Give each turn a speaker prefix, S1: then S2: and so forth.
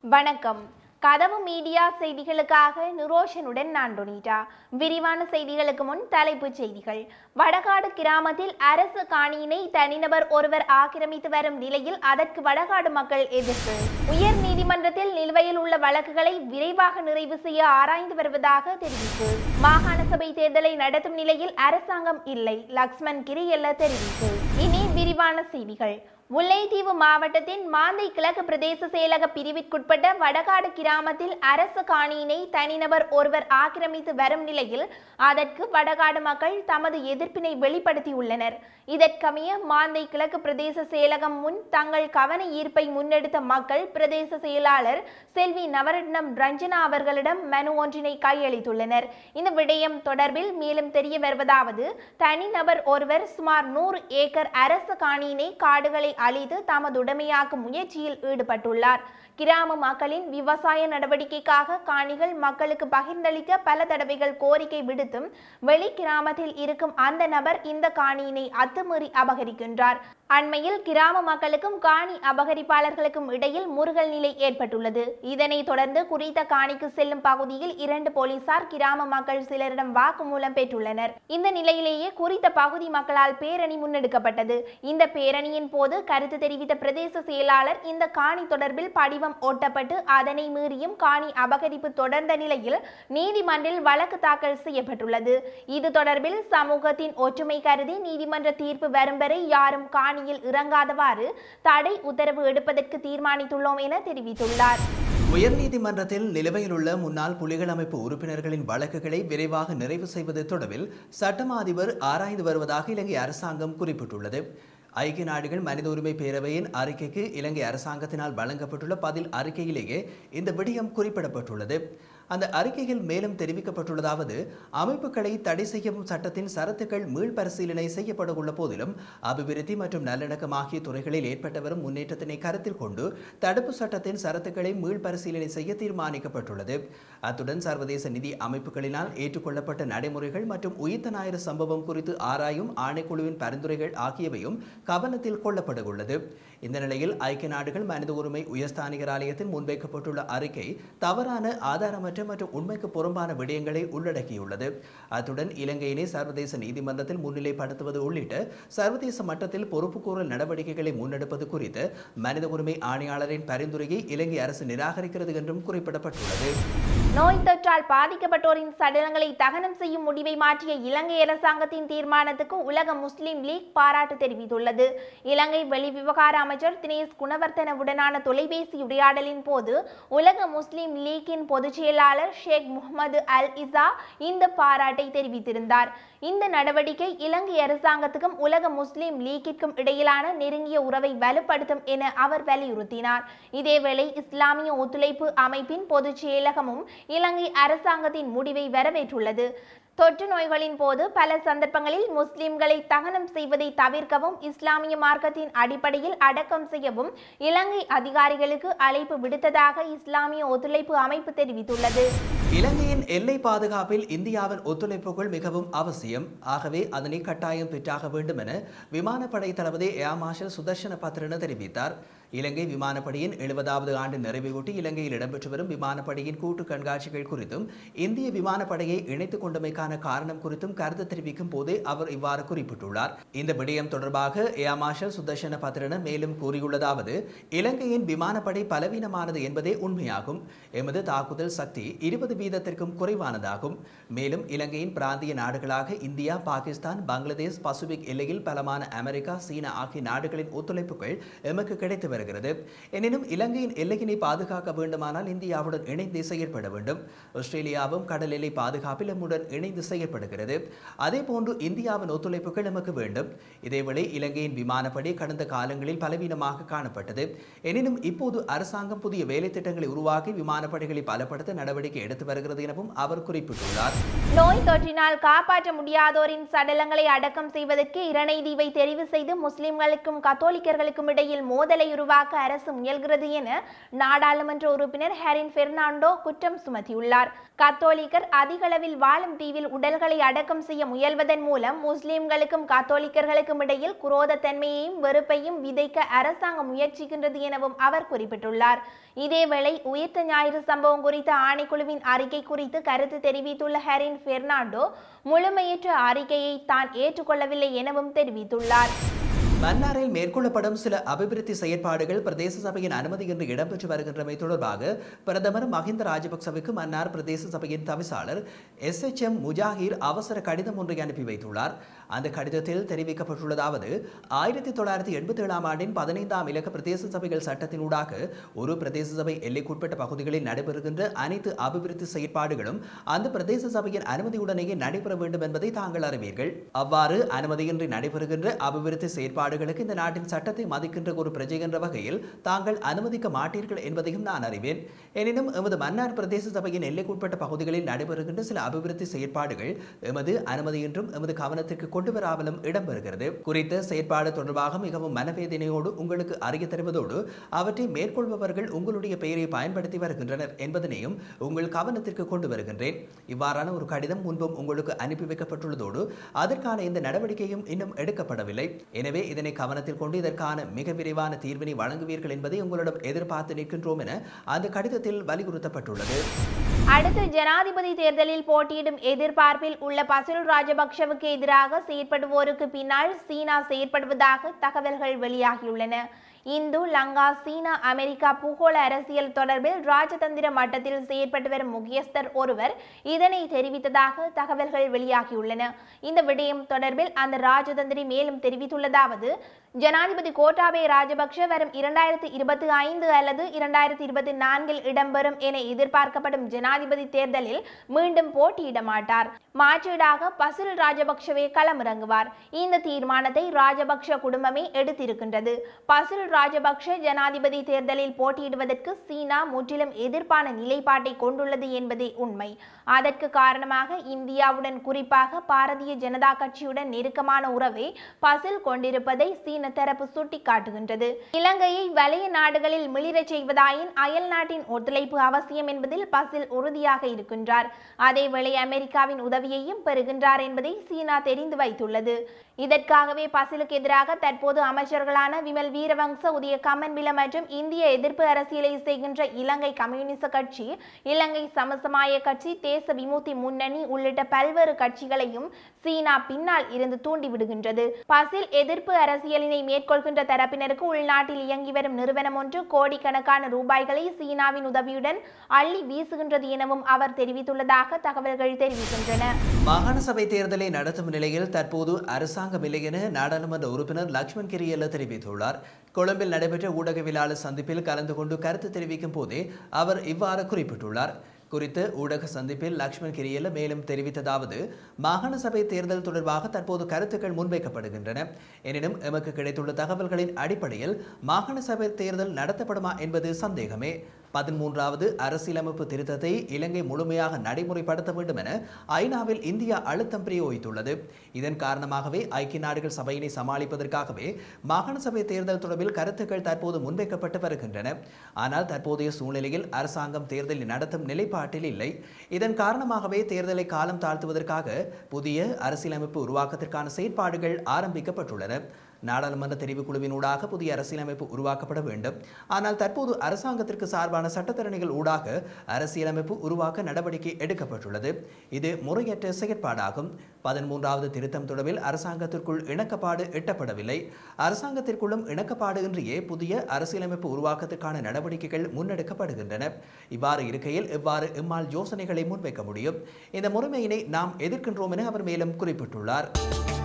S1: வணக்கம் கதவு மீடியா செய்திகளுக்காக நிரோஷனுடன் நான் டொனிட்டா விரிவான செய்திகளுக்கு முன் தலைப்புச் செய்திகள் வடகாடு கிராமத்தில் அரசு காணியினை தனிநபர் ஒருவர் ஆக்கிரமித்து வரும் நிலையில் அதற்கு வடகாடு மக்கள் எதிர்ப்பு உயர் நீதிமன்றத்தில் நிலுவையில் உள்ள வழக்குகளை விரைவாக நிறைவு செய்ய ஆராய்ந்து வருவதாக தெரிவிப்பு மாகாண சபை தேர்தலை நடத்தும் நிலையில் அரசாங்கம் இல்லை லக்ஷ்மன் கிரியல்ல தெரிவிப்பு இனி விரிவான செய்திகள் முல்லைத்தீவு மாவட்டத்தின் மாந்தை கிழக்கு பிரதேச செயலக பிரிவிற்குட்பட்ட வடகாடு கிராமத்தில் அரசு காணியினை தனிநபர் ஒருவர் ஆக்கிரமித்து வரும் நிலையில் அதற்கு வடகாடு மக்கள் தமது எதிர்ப்பினை வெளிப்படுத்தியுள்ளனர் இதற்கமைய மாந்தை கிழக்கு பிரதேச செயலகம் முன் தங்கள் கவன ஈர்ப்பை முன்னெடுத்த மக்கள் பிரதேச செயலாளர் செல்வி நவரட்னம் ரஞ்சனா அவர்களிடம் மனு ஒன்றினை கையளித்துள்ளனர் இந்த விடயம் தொடர்பில் மேலும் தெரிய வருவதாவது தனிநபர் ஒருவர் சுமார் நூறு ஏக்கர் அரசு காணியினை காடுகளை அழித்து தமது உடைமையாக்கும் முயற்சியில் ஈடுபட்டுள்ளார் கிராம மக்களின் விவசாய நடவடிக்கைக்காக காணிகள் மக்களுக்கு பகிர்ந்தளிக்க பல தடவைகள் கோரிக்கை விடுத்தும் வெளி கிராமத்தில் இருக்கும் அந்த நபர் இந்த காணியினை அத்துமீறி அபகரிக்கின்றார் அண்மையில் கிராம மக்களுக்கும் காணி அபகரிப்பாளர்களுக்கும் இடையில் முருகல் நிலை ஏற்பட்டுள்ளது இதனைத் தொடர்ந்து குறித்த காணிக்கு செல்லும் பகுதியில் இரண்டு போலீசார் கிராம மக்கள் சிலரிடம் வாக்குமூலம் பெற்றுள்ளனர் இந்த நிலையிலேயே குறித்த பகுதி மக்களால் பேரணி முன்னெடுக்கப்பட்டது இந்த பேரணியின் போது கருத்து தெரிவித்த பிரதேச செயலாளர் இந்த காணி தொடர்பில் படிவம் ஓட்டப்பட்டு அதனை மீறியும் காணி அபகரிப்பு தொடர்ந்த நிலையில் நீதிமன்றில் வழக்கு தாக்கல் செய்யப்பட்டுள்ளது இது தொடர்பில் சமூகத்தின் ஒற்றுமை கருதி நீதிமன்ற தீர்ப்பு வரும் வரை யாரும் காணியில் இறங்காதவாறு தடை உத்தரவு எடுப்பதற்கு தீர்மானித்துள்ளோம் என தெரிவித்துள்ளார்
S2: உயர்நீதிமன்றத்தில் நிலுவையில் உள்ள முன்னாள் புலிகள் அமைப்பு உறுப்பினர்களின் வழக்குகளை விரைவாக நிறைவு செய்வது தொடர்பில் சட்டமா அதிபர் ஆராய்ந்து வருவதாக இலங்கை அரசாங்கம் குறிப்பிட்டுள்ளது ஐக்கிய நாடுகள் மனித உரிமை பேரவையின் அறிக்கைக்கு இலங்கை அரசாங்கத்தினால் வழங்கப்பட்டுள்ள பதில் அறிக்கையிலேயே இந்த விடயம் குறிப்பிடப்பட்டுள்ளது அந்த அறிக்கையில் மேலும் தெரிவிக்கப்பட்டுள்ளதாவது அமைப்புகளை தடை செய்யும் சட்டத்தின் சரத்துக்கள் மீள்பரிசீலனை செய்யப்பட உள்ள போதிலும் அபிவிருத்தி மற்றும் நல்லிணக்கம் ஆகிய துறைகளில் ஏற்பட்டு வரும் முன்னேற்றத்தினை கருத்தில் கொண்டு தடுப்பு சட்டத்தின் சரத்துக்களை மீள்பரிசீலனை செய்ய தீர்மானிக்கப்பட்டுள்ளது அத்துடன் சர்வதேச நிதி அமைப்புகளினால் ஏற்றுக்கொள்ளப்பட்ட நடைமுறைகள் மற்றும் உயிர்த்த ஞாயிறு சம்பவம் குறித்து ஆராயும் ஆணைக்குழுவின் பரிந்துரைகள் ஆகியவையும் கவனத்தில் கொள்ளப்பட உள்ளது இந்த நிலையில் ஐக்கிய நாடுகள் மனித உரிமை உயர்ஸ்தானிகர் ஆலயத்தில் முன்வைக்கப்பட்டுள்ள அறிக்கை தவறான ஆதாரமற்ற மற்றும் உண்மைக்கு புறம்பான விடயங்களை உள்ளடக்கியுள்ளது அத்துடன் இலங்கையினை சர்வதேச நீதிமன்றத்தில் முன்னிலைப்படுத்துவது உள்ளிட்ட சர்வதேச மட்டத்தில் பொறுப்புக்கூறல் நடவடிக்கைகளை முன்னெடுப்பது குறித்து மனித உரிமை ஆணையாளரின் பரிந்துரையை இலங்கை அரசு நிராகரிக்கிறது என்றும் குறிப்பிடப்பட்டுள்ளது
S1: நோய் தொற்றால் பாதிக்கப்பட்டோரின் சடலங்களை தகனம் செய்யும் முடிவை மாற்றிய இலங்கை அரசாங்கத்தின் தீர்மானத்துக்கு உலக முஸ்லிம் லீக் பாராட்டு தெரிவித்துள்ளது இலங்கை வெளிவிவகார அமைச்சர் தினேஷ் குணவர்த்தனவுடனான தொலைபேசி உரையாடலின் போது உலக முஸ்லிம் லீக்கின் பொதுச் செயலாளர் ஷேக் முகமது அல் இசா இந்த பாராட்டை தெரிவித்திருந்தார் இந்த நடவடிக்கை இலங்கை அரசாங்கத்துக்கும் உலக முஸ்லிம் லீக்கிற்கும் இடையிலான நெருங்கிய உறவை வலுப்படுத்தும் என அவர் வலியுறுத்தினார் இதேவேளை இஸ்லாமிய ஒத்துழைப்பு அமைப்பின் பொதுச் செயலகமும் இலங்கை அரசாங்கத்தின் முடிவை வரவேற்றுள்ளது தொற்று நோய்களின் போது பல சந்தர்ப்பங்களில் முஸ்லிம்களை தகனம் செய்வதை தவிர்க்கவும் இஸ்லாமிய மார்க்கத்தின் அடிப்படையில் அடக்கம் செய்யவும் இலங்கை அதிகாரிகளுக்கு அழைப்பு விடுத்ததாக இஸ்லாமிய ஒத்துழைப்பு அமைப்பு தெரிவித்துள்ளது
S2: இலங்கையின் எல்லை பாதுகாப்பில் இந்தியாவின் ஒத்துழைப்புகள் மிகவும் அவசியம் ஆகவே அதனை கட்டாயம் பெற்றாக வேண்டும் என விமானப்படை தளபதி ஏர் மார்ஷல் சுதர்ஷன பத்ரன தெரிவித்தார் இலங்கை விமானப்படையின் எழுபதாவது ஆண்டு நிறைவையொட்டி இலங்கையில் இடம்பெற்று வரும் விமானப்படையின் கூட்டு கண்காட்சிகள் குறித்தும் இந்திய விமானப்படையை இணைத்துக் கொண்டமைக்கான காரணம் குறித்தும் கருத்து தெரிவிக்கும் போதே அவர் இவ்வாறு குறிப்பிட்டுள்ளார் இந்த விடயம் தொடர்பாக ஏர் மார்ஷல் சுதர்ஷன பத்ரன மேலும் கூறியுள்ளதாவது இலங்கையின் விமானப்படை பலவீனமானது என்பதே உண்மையாகும் எமது தாக்குதல் சக்தி இருபது வீதத்திற்கும் குறைவானதாகும் மேலும் இலங்கையின் பிராந்திய நாடுகளாக இந்தியா பாகிஸ்தான் பங்களாதேஷ் பசிபிக் எல்லையில் பலமான அமெரிக்கா சீனா ஆகிய நாடுகளின் ஒத்துழைப்புகள் எமக்கு கிடைத்து வருகிறது எனினும் இலங்கையின் எல்லையினை பாதுகாக்க வேண்டுமானால் இந்தியாவுடன் இணைந்து செயற்பட வேண்டும் ஆஸ்திரேலியாவும் கடல் எல்லை பாதுகாப்பில் எம்முடன் இணைந்து செயற்படுகிறது அதே போன்று இந்தியாவின் ஒத்துழைப்புகள் நமக்கு வேண்டும் இதேவேளை இலங்கையின் விமானப்படை கடந்த காலங்களில் பலவீனமாக காணப்பட்டது எனினும் இப்போது அரசாங்கம் புதிய வேலை திட்டங்களை உருவாக்கி விமானப்படைகளை பலப்படுத்த நடவடிக்கை எடுத்து வருகிறது எனவும் அவர் குறிப்பிட்டுள்ளார்
S1: நோய் தொற்றினால் காப்பாற்ற முடியாதோரின் சடலங்களை அடக்கம் செய்வதற்கு இரணை தீவை தெரிவு செய்து முஸ்லிம்களுக்கும் கத்தோலிக்கர்களுக்கும் இடையில் மோதலை உருவாக்க அரசு முயல்கிறது என நாடாளுமன்ற உறுப்பினர் ஹெரின் பெர்னாண்டோ குற்றம் சுமத்தியுள்ளார் கத்தோலிக்கர் அதிகளவில் வாழும் தீவில் உடல்களை அடக்கம் செய்ய முயல்வதன் மூலம் முஸ்லிம்களுக்கும் கத்தோலிக்கர்களுக்கும் இடையில் குரோதத்தன்மையையும் வெறுப்பையும் விதைக்க அரசாங்கம் முயற்சிக்கின்றது எனவும் அவர் குறிப்பிட்டுள்ளார் இதேவேளை உயிர்த்த ஞாயிறு சம்பவம் குறித்த ஆணைக்குழுவின் அறிக்கை குறித்து கருத்து தெரிவித்துள்ள ஹெரின் பெர்னாண்டோ முழுமையற்ற அறிக்கையை தான் ஏற்றுக்கொள்ளவில்லை எனவும் தெரிவித்துள்ளார்
S2: மன்னாரில் மேற்கொள்ளப்படும் சில அபிவிருத்தி செயற்பாடுகள் பிரதேச சபையின் அனுமதியின்றி இடம்பெற்று வருகின்றமை தொடர்பாக பிரதமர் மஹிந்த ராஜபக்சவுக்கு மன்னார் பிரதேச சபையின் தவிசாளர் எஸ் எச் எம் முஜாஹிர் அவசர கடிதம் ஒன்றை அனுப்பி வைத்துள்ளார் அந்த கடிதத்தில் தெரிவிக்கப்பட்டுள்ளதாவது ஆயிரத்தி தொள்ளாயிரத்தி எண்பத்தி ஏழாம் ஆண்டின் பதினைந்தாம் இலக்க பிரதேச சபைகள் சட்டத்தினூடாக ஒரு பிரதேச சபை எல்லைக்குட்பட்ட பகுதிகளில் நடைபெறுகின்ற அனைத்து அபிவிருத்தி செயற்பாடுகளும் அந்த பிரதேச சபையின் அனுமதியுடனேயே நடைபெற வேண்டும் என்பதை தாங்கள் அறிவீர்கள் அவ்வாறு அனுமதியின்றி நடைபெறுகின்ற அபிவிருத்தி செயற்பாடுகளுக்கு இந்த நாட்டின் சட்டத்தை மதிக்கின்ற ஒரு பிரஜை என்ற வகையில் தாங்கள் அனுமதிக்க மாட்டீர்கள் என்பதையும் நான் அறிவேன் எனினும் எமது மன்னார் பிரதேச சபையின் எல்லைக்குட்பட்ட பகுதிகளில் நடைபெறுகின்ற சில அபிவிருத்தி செயற்பாடுகள் எமது அனுமதியின்றும் எமது கவனத்திற்கு கொண்டு வராமலும் இடம்பெறுகிறது குறித்த செயற்பாடு தொடர்பாக மிகவும் மனவேதனையோடு உங்களுக்கு அறிய தருவதோடு அவற்றை மேற்கொள்பவர்கள் உங்களுடைய பெயரை பயன்படுத்தி வருகின்றனர் என்பதனையும் உங்கள் கவனத்திற்கு கொண்டு வருகின்றேன் இவ்வாறான ஒரு கடிதம் முன்பும் உங்களுக்கு அனுப்பி வைக்கப்பட்டுள்ளதோடு அதற்கான இந்த நடவடிக்கையும் இன்னும் எடுக்கப்படவில்லை எனவே இதனை கவனத்தில் கொண்டு இதற்கான மிக விரைவான தீர்வினை வழங்குவீர்கள் என்பதை உங்களிடம் எதிர்பார்த்து நிற்கின்றோம் என அந்த கடிதத்தில் வலியுறுத்தப்பட்டுள்ளது
S1: அடுத்த ஜனாதிபதி தேர்தலில் போட்டியிடும் எதிர்பார்ப்பில் உள்ள பசில் ராஜபக்ஷவுக்கு எதிராக செயற்படுவோருக்கு பின்னால் சீனா செயற்படுவதாக தகவல்கள் வெளியாகியுள்ளன இந்து லங்கா சீனா அமெரிக்கா பூகோள அரசியல் தொடர்பில் ராஜதந்திர மட்டத்தில் செயற்பட்டு வரும் முக்கியஸ்தர் ஒருவர் இதனை தெரிவித்ததாக தகவல்கள் வெளியாகியுள்ளன இந்த விடயம் தொடர்பில் அந்த ராஜதந்திரி மேலும் தெரிவித்துள்ளதாவது ஜனாதிபதி கோட்டாபய ராஜபக்ஷ வரும் இரண்டாயிரத்தி இருபத்தி ஐந்து அல்லது இரண்டாயிரத்தி இருபத்தி நான்கில் இடம்பெறும் என எதிர்பார்க்கப்படும் ஜனாதிபதி தேர்தலில் மீண்டும் போட்டியிட மாட்டார் மாற்றீடாக பசில் ராஜபக்ஷவே களமிறங்குவார் இந்த தீர்மானத்தை ராஜபக்ஷ குடும்பமே எடுத்திருக்கின்றது பசில் ராஜபக்ஷ ஜனாதிபதி தேர்தலில் போட்டியிடுவதற்கு சீனா முற்றிலும் எதிர்ப்பான நிலைப்பாட்டை கொண்டுள்ளது என்பதே உண்மை அதற்கு காரணமாக இந்தியாவுடன் குறிப்பாக பாரதிய ஜனதா கட்சியுடன் நெருக்கமான உறவை பசில் கொண்டிருப்பதை சீன தரப்பு சுட்டிக்காட்டுகின்றது இலங்கையை வலைய நாடுகளில் மிளிரச் செய்வதாயின் அயல் நாட்டின் ஒத்துழைப்பு அவசியம் என்பதில் பசில் உறுதியாக இருக்கின்றார் அதேவேளை அமெரிக்காவின் உதவியையும் பெறுகின்றார் என்பதை சீனா தெரிந்து வைத்துள்ளது இதற்காகவே பசிலுக்கு எதிராக தற்போது அமைச்சர்களான விமல் வீரவங்ச உதய கமன்பில மற்றும் இந்திய எதிர்ப்பு அரசியலை செய்கின்ற இலங்கை கம்யூனிச கட்சி இலங்கை சமசமாய கட்சி தேச விமுக்தி முன்னணி உள்ளிட்ட பல்வேறு கட்சிகளையும் சீனா பின்னால் இருந்து தூண்டிவிடுகின்றது பசில் எதிர்ப்பு அரசியலினை மேற்கொள்கின்ற தரப்பினருக்கு உள்நாட்டில் இயங்கி வரும் நிறுவனம் ஒன்று கோடிக்கணக்கான ரூபாய்களை சீனாவின் உதவியுடன் அள்ளி வீசுகின்றது எனவும் அவர் தெரிவித்துள்ளதாக தகவல்கள் தெரிவிக்கின்றன
S2: மாகாண சபை தேர்தலை நடத்தும் நிலையில் தற்போது அரசாங்கம் இல்லை என நாடாளுமன்ற உறுப்பினர் லக்ஷ்மண் கிரியல்ல தெரிவித்துள்ளார் கொழும்பில் நடைபெற்ற ஊடகவியலாளர் சந்திப்பில் கலந்து கொண்டு கருத்து தெரிவிக்கும் போதே அவர் இவ்வாறு குறிப்பிட்டுள்ளார் குறித்து ஊடக சந்திப்பில் லக்ஷ்மண் கிரியல்ல மேலும் தெரிவித்ததாவது மாகாண சபை தேர்தல் தொடர்பாக தற்போது கருத்துக்கள் முன்வைக்கப்படுகின்றன எனினும் எமக்கு கிடைத்துள்ள தகவல்களின் அடிப்படையில் மாகாண சபை தேர்தல் நடத்தப்படுமா என்பது சந்தேகமே பதிமூன்றாவது அரசியலமைப்பு திருத்தத்தை இலங்கை முழுமையாக நடைமுறைப்படுத்த வேண்டும் என ஐநாவில் இந்தியா அழுத்தம் பிரயோகித்துள்ளது இதன் காரணமாகவே ஐக்கிய நாடுகள் சபையினை சமாளிப்பதற்காகவே மாகாண சபை தேர்தல் தொடர்பில் கருத்துக்கள் தற்போது முன்வைக்கப்பட்டு வருகின்றன ஆனால் தற்போதைய சூழ்நிலையில் அரசாங்கம் தேர்தலை நடத்தும் நிலைப்பாட்டில் இல்லை இதன் காரணமாகவே தேர்தலை காலம் தாழ்த்துவதற்காக புதிய அரசியலமைப்பு உருவாக்கத்திற்கான செயற்பாடுகள் ஆரம்பிக்கப்பட்டுள்ளன நாடாளுமன்ற தெரிவுக்குழுவினூடாக புதிய அரசியலமைப்பு உருவாக்கப்பட வேண்டும் ஆனால் தற்போது அரசாங்கத்திற்கு சார்பான சட்டத்தரணிகள் ஊடாக அரசியலமைப்பு உருவாக்க நடவடிக்கை எடுக்கப்பட்டுள்ளது இது முறையற்ற செயற்பாடாகும் பதிமூன்றாவது திருத்தம் தொடர்பில் அரசாங்கத்திற்குள் இணக்கப்பாடு எட்டப்படவில்லை அரசாங்கத்திற்குள்ளும் இணக்கப்பாடு இன்றியே புதிய அரசியலமைப்பு உருவாக்கத்திற்கான நடவடிக்கைகள் முன்னெடுக்கப்படுகின்றன இவ்வாறு இருக்கையில் எவ்வாறு இம்மால் யோசனைகளை முன்வைக்க முடியும் இந்த முறைமையினை நாம் எதிர்க்கின்றோம் என அவர் மேலும் குறிப்பிட்டுள்ளார்